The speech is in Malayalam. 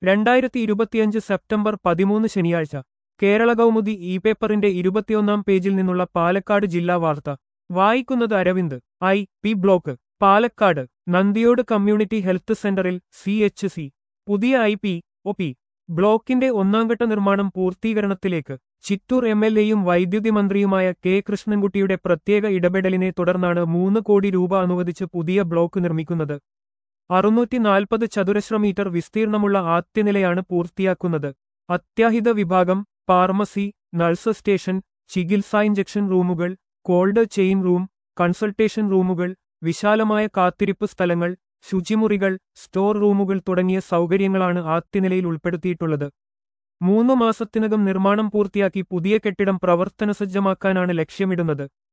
രണ്ടായിരത്തി ഇരുപത്തിയഞ്ച് സെപ്റ്റംബർ പതിമൂന്ന് ശനിയാഴ്ച കേരള കൗമുദി ഇ പേപ്പറിന്റെ ഇരുപത്തിയൊന്നാം പേജിൽ നിന്നുള്ള പാലക്കാട് ജില്ലാ വാർത്ത വായിക്കുന്നത് Aravind I P block Palakkad Nanniyode community health സെന്ററിൽ സി എച്ച് സി പുതിയ ഐ പി ഒ പി ബ്ലോക്കിന്റെ ഒന്നാംഘട്ട നിർമ്മാണം പൂർത്തീകരണത്തിലേക്ക് ചിറ്റൂർ എം എൽ എയും വൈദ്യുതി മന്ത്രിയുമായ കെ കൃഷ്ണൻകുട്ടിയുടെ പ്രത്യേക ഇടപെടലിനെ തുടർന്നാണ് മൂന്ന് കോടി രൂപ അനുവദിച്ച് പുതിയ ബ്ലോക്ക് നിർമ്മിക്കുന്നത് അറുന്നൂറ്റി നാൽപ്പത് ചതുരശ്ര മീറ്റർ വിസ്തീർണമുള്ള ആദ്യനിലയാണ് പൂർത്തിയാക്കുന്നത് അത്യാഹിത വിഭാഗം ഫാർമസി നഴ്സ് സ്റ്റേഷൻ ചികിത്സാ ഇഞ്ചക്ഷൻ റൂമുകൾ കോൾഡ് ചെയിൻ റൂം കൺസൾട്ടേഷൻ റൂമുകൾ വിശാലമായ കാത്തിരിപ്പ് സ്ഥലങ്ങൾ ശുചിമുറികൾ സ്റ്റോർ റൂമുകൾ തുടങ്ങിയ സൗകര്യങ്ങളാണ് ആദ്യനിലയിൽ ഉൾപ്പെടുത്തിയിട്ടുള്ളത് മൂന്ന് മാസത്തിനകം നിർമ്മാണം പൂർത്തിയാക്കി പുതിയ കെട്ടിടം പ്രവർത്തനസജ്ജമാക്കാനാണ് ലക്ഷ്യമിടുന്നത്